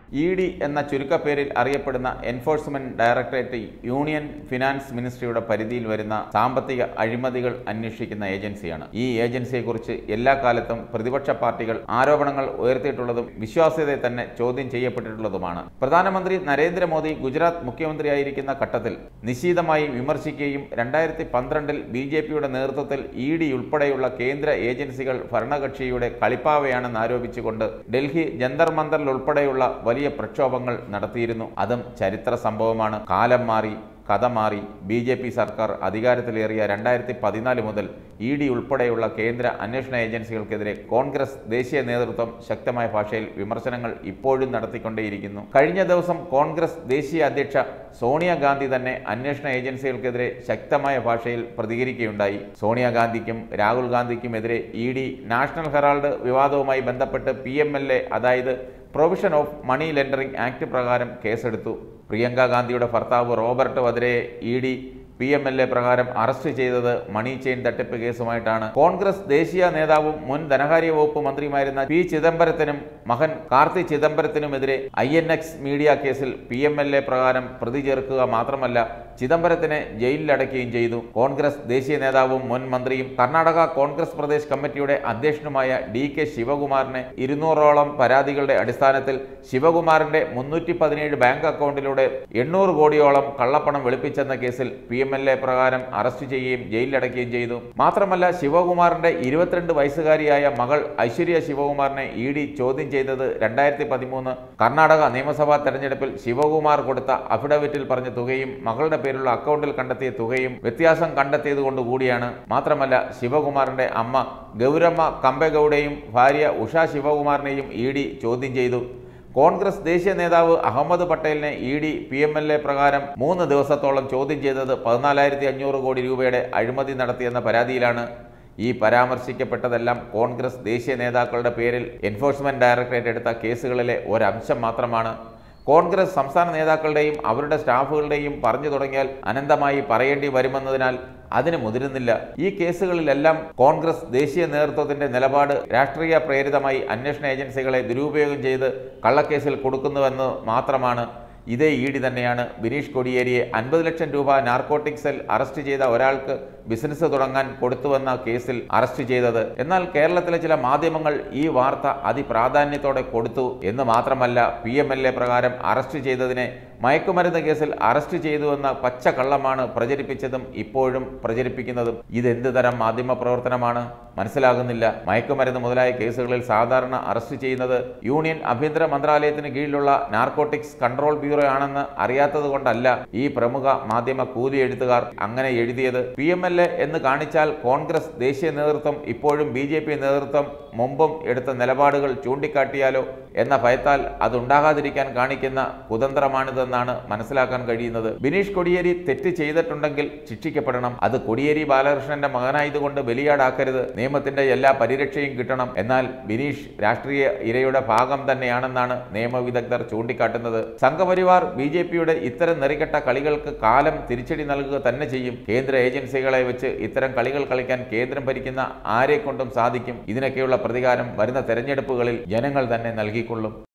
E D എന്ന ചുരുക്കപ്പേരിൽ അറിയപ്പെടുന്ന എൻഫോഴ്സ്മെന്റ് ഡയറക്ടറേറ്റ് യൂണിയൻ ഫിനാൻസ് മിനിസ്ട്രിയുടെ പരിധിയിൽ വരുന്ന സാമ്പത്തിക അഴിമതികൾ അന്വേഷിക്കുന്ന ഏജൻസിയാണ് ഈ ഏജൻസിയെക്കുറിച്ച് എല്ലാ കാലത്തും പ്രതിപക്ഷ പാർട്ടികൾ ആരോപണങ്ങൾ ഉയർത്തിയിട്ടുള്ളതും വിശ്വാസ്യതയെ തന്നെ ചോദ്യം ചെയ്യപ്പെട്ടിട്ടുള്ളതുമാണ് പ്രധാനമന്ത്രി നരേന്ദ്രമോദി ഗുജറാത്ത് മുഖ്യമന്ത്രിയായിരിക്കുന്ന ഘട്ടത്തിൽ നിശീതമായി വിമർശിക്കുകയും രണ്ടായിരത്തി പന്ത്രണ്ടിൽ ബി ജെ പിയുടെ നേതൃത്വത്തിൽ ഇ ഡി ഉൾപ്പെടെയുള്ള കേന്ദ്ര ഏജൻസികൾ ഭരണകക്ഷിയുടെ കളിപ്പാവയാണെന്ന് ആരോപിച്ചുകൊണ്ട് ഡൽഹി ജന്തർ മന്ദറിൽ ഉൾപ്പെടെയുള്ള വലിയ പ്രക്ഷോഭങ്ങൾ നടത്തിയിരുന്നു അതും ചരിത്ര സംഭവമാണ് കാലം മാറി കഥ മാറി ബി ജെ പി സർക്കാർ അധികാരത്തിലേറിയ രണ്ടായിരത്തി പതിനാല് മുതൽ ഇ ഡി ഉൾപ്പെടെയുള്ള കേന്ദ്ര അന്വേഷണ ഏജൻസികൾക്കെതിരെ കോൺഗ്രസ് ദേശീയ നേതൃത്വം ശക്തമായ ഭാഷയിൽ വിമർശനങ്ങൾ ഇപ്പോഴും നടത്തിക്കൊണ്ടേയിരിക്കുന്നു കഴിഞ്ഞ ദിവസം കോൺഗ്രസ് ദേശീയ അധ്യക്ഷ സോണിയാഗാന്ധി തന്നെ അന്വേഷണ ഏജൻസികൾക്കെതിരെ ശക്തമായ ഭാഷയിൽ പ്രതികരിക്കുകയുണ്ടായി സോണിയാഗാന്ധിക്കും രാഹുൽ ഗാന്ധിക്കുമെതിരെ ഇ ഡി നാഷണൽ ഹെറാൾഡ് വിവാദവുമായി ബന്ധപ്പെട്ട് പി എം എൽ എ അതായത് provision of money laundering act പ്രകാരം കേസെടുത്തു പ്രിയങ്ക ഗാന്ധിയുടെ ഭർത്താവ് റോബർട്ട് വദ്രയെ E D P M L A പ്രകാരം അറസ്റ്റ് ചെയ്തത് മണി ചെയിൻ തട്ടിപ്പ് കേസുമായിട്ടാണ് കോൺഗ്രസ് ദേശീയ നേതാവും മുൻ ധനകാര്യ വകുപ്പ് മന്ത്രിയുമായിരുന്ന പി ചിദംബരത്തിനും മകൻ കാർത്തി ചിദംബരത്തിനുമെതിരെ ഐ എൻ എക്സ് മീഡിയ കേസിൽ പി എം എൽ എ പ്രകാരം പ്രതി ചേർക്കുക മാത്രമല്ല ചിദംബരത്തിനെ ജയിലിലടയ്ക്കുകയും ചെയ്തു കോൺഗ്രസ് ദേശീയ നേതാവും മുൻ മന്ത്രിയും കർണാടക കോൺഗ്രസ് പ്രദേശ് കമ്മിറ്റിയുടെ അധ്യക്ഷനുമായ ഡി കെ ശിവകുമാറിനെ ഇരുന്നൂറോളം പരാതികളുടെ അടിസ്ഥാനത്തിൽ ശിവകുമാറിന്റെ മുന്നൂറ്റി പതിനേഴ് ബാങ്ക് അക്കൗണ്ടിലൂടെ എണ്ണൂറ് കോടിയോളം കള്ളപ്പണം വെളുപ്പിച്ചെന്ന കേസിൽ പി എം എൽ എ പ്രകാരം അറസ്റ്റ് ചെയ്യുകയും ജയിലിലടയ്ക്കുകയും ചെയ്തു മാത്രമല്ല ശിവകുമാറിന്റെ ഇരുപത്തിരണ്ട് വയസ്സുകാരിയായ മകൾ ഐശ്വര്യ ശിവകുമാറിനെ ഇ ഡി ചോദ്യം ചെയ്തത് രണ്ടായിരത്തി പതിമൂന്ന് കർണാടക നിയമസഭാ തെരഞ്ഞെടുപ്പിൽ ശിവകുമാർ കൊടുത്ത അഫിഡവിറ്റിൽ പറഞ്ഞ തുകയും മകളുടെ പേരുള്ള അക്കൗണ്ടിൽ കണ്ടെത്തിയ തുകയും വ്യത്യാസം കണ്ടെത്തിയത് കൊണ്ടുകൂടിയാണ് മാത്രമല്ല ശിവകുമാറിന്റെ അമ്മ ഗൗരമ്മ കമ്പഗൌഡയും ഭാര്യ ഉഷ ശിവകുമാറിനെയും ഇ ഡി ചോദ്യം ചെയ്തു കോൺഗ്രസ് ദേശീയ നേതാവ് അഹമ്മദ് പട്ടേലിനെ E D P M L A പ്രകാരം മൂന്ന് ദിവസത്തോളം ചോദ്യം ചെയ്തത് പതിനാലായിരത്തി അഞ്ഞൂറ് കോടി രൂപയുടെ അഴിമതി നടത്തിയെന്ന പരാതിയിലാണ് ഈ പരാമർശിക്കപ്പെട്ടതെല്ലാം കോൺഗ്രസ് ദേശീയ നേതാക്കളുടെ പേരിൽ എൻഫോഴ്സ്മെന്റ് ഡയറക്ടറേറ്റ് എടുത്ത കേസുകളിലെ ഒരംശം മാത്രമാണ് കോൺഗ്രസ് സംസ്ഥാന നേതാക്കളുടെയും അവരുടെ സ്റ്റാഫുകളുടെയും പറഞ്ഞു തുടങ്ങിയാൽ അനന്തമായി പറയേണ്ടി വരുമെന്നതിനാൽ അതിന് മുതിരുന്നില്ല ഈ കേസുകളിലെല്ലാം കോൺഗ്രസ് ദേശീയ നേതൃത്വത്തിന്റെ നിലപാട് രാഷ്ട്രീയ പ്രേരിതമായി അന്വേഷണ ഏജൻസികളെ ദുരുപയോഗം ചെയ്ത് കള്ളക്കേസിൽ കൊടുക്കുന്നുവെന്ന് മാത്രമാണ് ഇതേ ഇ ഡി തന്നെയാണ് ബിനീഷ് കൊടിയേരിയെ അൻപത് ലക്ഷം രൂപ നാർക്കോട്ടിക് സെൽ അറസ്റ്റ് ചെയ്ത ഒരാൾക്ക് ബിസിനസ് തുടങ്ങാൻ കൊടുത്തുവെന്ന കേസിൽ അറസ്റ്റ് ചെയ്തത് എന്നാൽ കേരളത്തിലെ ചില മാധ്യമങ്ങൾ ഈ വാർത്ത അതിപ്രാധാന്യത്തോടെ കൊടുത്തു എന്ന് മാത്രമല്ല പി എം എൽ എ പ്രകാരം അറസ്റ്റ് ചെയ്തതിനെ മയക്കുമരുന്ന് കേസിൽ അറസ്റ്റ് ചെയ്തുവെന്ന പച്ച കള്ളമാണ് പ്രചരിപ്പിച്ചതും ഇപ്പോഴും പ്രചരിപ്പിക്കുന്നതും ഇതെന്ത് തരം മാധ്യമ പ്രവർത്തനമാണ് മനസ്സിലാകുന്നില്ല മയക്കുമരുന്ന് മുതലായ കേസുകളിൽ സാധാരണ അറസ്റ്റ് ചെയ്യുന്നത് യൂണിയൻ ആഭ്യന്തര മന്ത്രാലയത്തിന് കീഴിലുള്ള നാർക്കോട്ടിക്സ് കൺട്രോൾ ബ്യൂറോ ആണെന്ന് അറിയാത്തത് കൊണ്ടല്ല ഈ പ്രമുഖ മാധ്യമ കൂലി എഴുത്തുകാർ അങ്ങനെ എഴുതിയത് പി എം എൽ എ എന്ന് കാണിച്ചാൽ കോൺഗ്രസ് ദേശീയ നേതൃത്വം ഇപ്പോഴും ബി ജെ പി നേതൃത്വം മുമ്പും എടുത്ത നിലപാടുകൾ ചൂണ്ടിക്കാട്ടിയാലോ എന്ന ഭയത്താൽ അതുണ്ടാകാതിരിക്കാൻ കാണിക്കുന്ന കുതന്ത്രമാണിതെന്നാണ് മനസ്സിലാക്കാൻ കഴിയുന്നത് ബിനീഷ് കൊടിയേരി തെറ്റ് ചെയ്തിട്ടുണ്ടെങ്കിൽ ശിക്ഷിക്കപ്പെടണം അത് കൊടിയേരി ബാലകൃഷ്ണന്റെ മകനായതുകൊണ്ട് ബലിയാടാക്കരുത് നിയമത്തിന്റെ എല്ലാ പരിരക്ഷയും കിട്ടണം എന്നാൽ ബിനീഷ് രാഷ്ട്രീയ ഇരയുടെ ഭാഗം തന്നെയാണെന്നാണ് നിയമവിദഗ്ധർ ചൂണ്ടിക്കാട്ടുന്നത് സംഘപരിവാർ ബി ജെ പിയുടെ ഇത്തരം നെറികെട്ട കളികൾക്ക് കാലം തിരിച്ചടി നൽകുക തന്നെ ചെയ്യും കേന്ദ്ര ഏജൻസികളെ വെച്ച് ഇത്തരം കളികൾ കളിക്കാൻ കേന്ദ്രം ഭരിക്കുന്ന ആരെ കൊണ്ടും സാധിക്കും ഇതിനൊക്കെയുള്ള പ്രതികാരം വരുന്ന തെരഞ്ഞെടുപ്പുകളിൽ ജനങ്ങൾ തന്നെ നൽകിക്കൊള്ളും